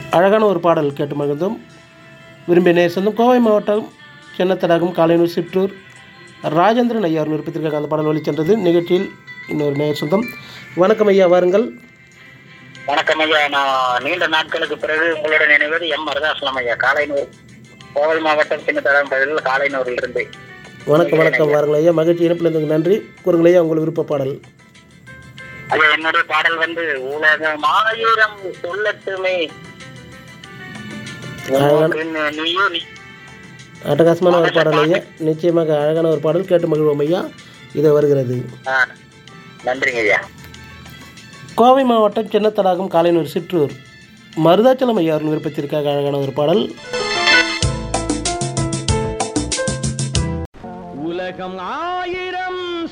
அழகான ஒரு பாடல் கேட்டு மகிழ்ந்தோம் விரும்பிய நேர் சொந்தம் கோவை மாவட்டம் சென்னத்தடாகம் காலைனூர் சிற்றூர் ராஜேந்திரன் ஐயா அவர் விருப்பத்திற்காக அந்த பாடல் வழிச்சென்றது நிகழ்ச்சியில் இன்னொரு நேர் சொந்தம் வணக்கம் ஐயா வாருங்கள் வணக்கம் ஐயா நான் நீண்ட நாட்களுக்கு பிறகு உங்களோட நினைவது எம் மருதாசலம் ஐயா காலைனூர் கோவை மாவட்டம் சின்னத்தடம் பகுதியில் காலைனூரில் இருந்து வணக்கம் வணக்கம் வாருங்கள் ஐயா மகிழ்ச்சி இணைப்பில் இருந்ததுக்கு நன்றி கூறுங்கள் ஐயா உங்கள் விருப்ப பாடல் ஐயா என்னுடைய பாடல் வந்து உலகம் ஆயிரம் சொல்லட்டுமே உனக்கு நீயோ நீ அட்டகாசமான ஒரு பாடல் ஐயா நிச்சயமாக அழகான ஒரு பாடல் கேட்டு மகிழ்வோம் ஐயா இது வருகிறது ஆ, நன்றிங்க ஐயா கோவை மாவட்டம் சின்னத்தடாகம் காலைனூர் சிற்றூர் மருதாச்சலம் ஐயா அவர்கள் விருப்பத்திற்காக அழகான ஒரு பாடல் உலகம்